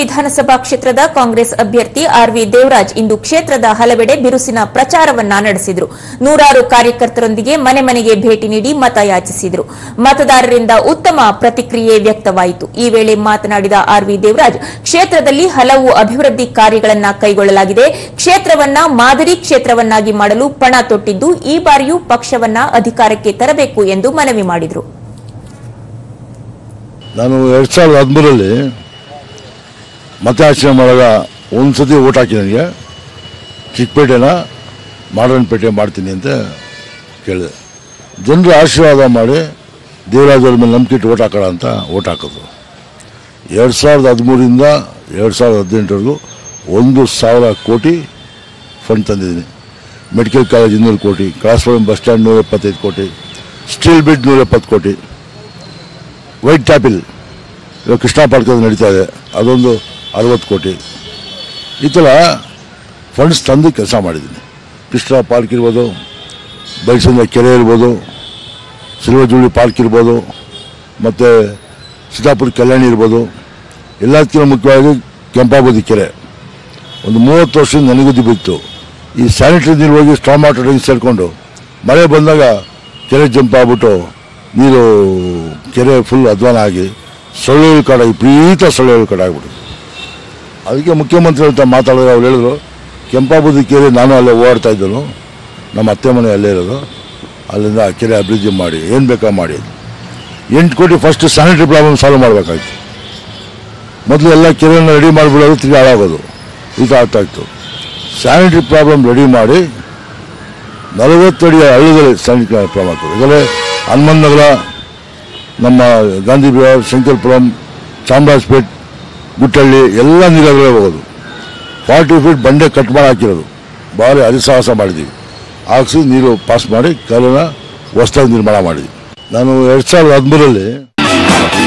ವಿಧಾನಸಭಾ ಕ್ಷೇತ್ರದ ಕಾಂಗ್ರೆಸ್ ಅಭ್ಯರ್ಥಿ ಆರ್ವಿ ದೇವರಾಜ್ ಇಂದು ಕ್ಷೇತ್ರದ ಹಲವೆಡೆ ಬಿರುಸಿನ ಪ್ರಚಾರವನ್ನ ನಡೆಸಿದರು ನೂರಾರು ಕಾರ್ಯಕರ್ತರೊಂದಿಗೆ ಮನೆ ಮನೆಗೆ ಭೇಟಿ ನೀಡಿ ಮತ ಯಾಚಿಸಿದರು ಮತದಾರರಿಂದ ಉತ್ತಮ ಪ್ರತಿಕ್ರಿಯೆ ವ್ಯಕ್ತವಾಯಿತು ಈ ವೇಳೆ ಮಾತನಾಡಿದ ಆರ್ವಿ ದೇವರಾಜ್ ಕ್ಷೇತ್ರದಲ್ಲಿ ಹಲವು ಅಭಿವೃದ್ಧಿ ಕಾರ್ಯಗಳನ್ನ ಕೈಗೊಳ್ಳಲಾಗಿದೆ ಕ್ಷೇತ್ರವನ್ನ ಮಾದರಿ ಕ್ಷೇತ್ರವನ್ನಾಗಿ ಮಾಡಲು ಪಣ ತೊಟ್ಟಿದ್ದು ಈ ಬಾರಿಯೂ ಪಕ್ಷವನ್ನ ಅಧಿಕಾರಕ್ಕೆ ತರಬೇಕು ಎಂದು ಮನವಿ ಮಾಡಿದರು ನಾನು ಎರಡು ಸಾವಿರದ ಹದಿಮೂರರಲ್ಲಿ ಮತಯಾಚನೆ ಮಾಡುವಾಗ ಒಂದು ಸತಿ ಓಟ್ ಹಾಕಿ ನನಗೆ ಚಿಕ್ಕಪೇಟೆನ ಮಾಡರ್ನ್ ಪೇಟೆ ಮಾಡ್ತೀನಿ ಅಂತ ಕೇಳಿದೆ ಜನರು ಆಶೀರ್ವಾದ ಮಾಡಿ ದೇವರಾಜ್ ಅವ್ರ ಮೇಲೆ ನಂಬಿಕೆ ಇಟ್ಟು ಓಟ್ ಹಾಕೋಣ ಅಂತ ಓಟ್ ಹಾಕಿದ್ರು ಎರಡು ಸಾವಿರದ ಹದಿಮೂರಿಂದ ಎರಡು ಸಾವಿರದ ಹದಿನೆಂಟರವರೆಗೂ ಒಂದು ಸಾವಿರ ಕೋಟಿ ಫಂಡ್ ತಂದಿದ್ದೀನಿ ಮೆಡಿಕಲ್ ಕಾಲೇಜ್ ಇನ್ನೂರು ಕೋಟಿ ಕ್ರಾಸ್ ರೋಡ್ ಬಸ್ ಸ್ಟ್ಯಾಂಡ್ ನೂರ ಎಪ್ಪತ್ತೈದು ಕೋಟಿ ಸ್ಟೀಲ್ ಬ್ರಿಡ್ಜ್ ನೂರ ಎಪ್ಪತ್ತು ಕೋಟಿ ವೈಟ್ ಟ್ಯಾಪಿಲ್ ಇವಾಗ ಕೃಷ್ಣ ಪಾರ್ಕಲ್ಲಿ ನಡೀತಾ ಇದೆ ಅದೊಂದು ಅರವತ್ತು ಕೋಟಿ ಈ ಥರ ಫಂಡ್ಸ್ ತಂದು ಕೆಲಸ ಮಾಡಿದ್ದೀನಿ ಕೃಷ್ಣ ಪಾರ್ಕ್ ಇರ್ಬೋದು ಬೈಸಂದ್ರ ಕೆರೆ ಇರ್ಬೋದು ಸಿಲ್ವರ್ ಜೂಬ್ಲಿ ಪಾರ್ಕ್ ಇರ್ಬೋದು ಮತ್ತು ಸೀತಾಪುರ ಕಲ್ಯಾಣಿ ಇರ್ಬೋದು ಎಲ್ಲದಕ್ಕಿಂತ ಮುಖ್ಯವಾಗಿ ಕೆಂಪಾಬದಿ ಕೆರೆ ಒಂದು ಮೂವತ್ತು ವರ್ಷದಿಂದ ನನಗುದ್ದಿ ಬಿತ್ತು ಈ ಸ್ಯಾನಿಟರಿ ನೀರು ಹೋಗಿ ಸ್ಟಾಮ್ ವಾಟರ್ ಟ್ಯಾಂಕ್ ಸೇರಿಕೊಂಡು ಮಳೆ ಬಂದಾಗ ಕೆರೆ ಜಂಪ್ ಆಗ್ಬಿಟ್ಟು ನೀರು ಕೆರೆ ಫುಲ್ ಅಧ್ವಾನ ಆಗಿ ಸೊಳ್ಳೆಗಳು ಕಾಡ ವಿಪರೀತ ಸೊಳ್ಳೆಗಳು ಕಾಡ ಆಗ್ಬಿಟ್ಟು ಅದಕ್ಕೆ ಮುಖ್ಯಮಂತ್ರಿ ಅಂತ ಮಾತಾಡಿದ್ರೆ ಅವ್ರು ಹೇಳಿದ್ರು ಕೆಂಪಾಬುದ್ದಿ ಕೆರೆ ನಾನು ಅಲ್ಲೇ ಓಡಾಡ್ತಾ ಇದ್ದನು ನಮ್ಮ ಅತ್ತೆ ಮನೆ ಅಲ್ಲೇ ಇರೋದು ಅಲ್ಲಿಂದ ಆ ಕೆರೆ ಅಭಿವೃದ್ಧಿ ಮಾಡಿ ಏನು ಬೇಕಾ ಮಾಡಿ ಎಂಟು ಕೋಟಿ ಫಸ್ಟ್ ಸ್ಯಾನಿಟರಿ ಪ್ರಾಬ್ಲಮ್ ಸಾಲ್ವ್ ಮಾಡಬೇಕಾಯ್ತು ಮೊದಲು ಎಲ್ಲ ಕೆರೆಯನ್ನು ರೆಡಿ ಮಾಡಿಬಿಡೋದು ತಿರುಗಿ ಹಾಳಾಗೋದು ಈ ಥರ ಆಗ್ತಾ ಇತ್ತು ಸ್ಯಾನಿಟರಿ ಪ್ರಾಬ್ಲಮ್ ರೆಡಿ ಮಾಡಿ ನಲವತ್ತಡಿ ಹಳ್ಳಿಗಳಲ್ಲಿ ಸ್ಯಾನಿಟರಿ ಪ್ರಾಬ್ಲಮ್ ಆಗ್ತದೆ ಇದರಲ್ಲಿ ಹನುಮಂತ ನಗರ ನಮ್ಮ ಗಾಂಧಿ ಬಿಹಾರ್ ಶಂಕರ್ಪುರಂ ಚಾಮರಾಜಪೇಟ್ ಗುಟ್ಟಳ್ಳಿ ಎಲ್ಲ ನೀರಾಗಲೇ ಹೋಗೋದು ಫಾರ್ಟಿ ಫೀಟ್ ಬಂಡೆ ಕಟ್ ಮಾಡಿ ಹಾಕಿರೋದು ಭಾರಿ ಹರಿಸಾಹಸ ಮಾಡಿದ್ದೀವಿ ಹಾಕ್ಸಿ ನೀರು ಪಾಸ್ ಮಾಡಿ ಕಾಲುನ ಹೊಸದಾಗಿ ನಿರ್ಮಾಣ ಮಾಡಿದ್ವಿ ನಾನು ಎರಡು ಸಾವಿರದ ಹದಿಮೂರರಲ್ಲಿ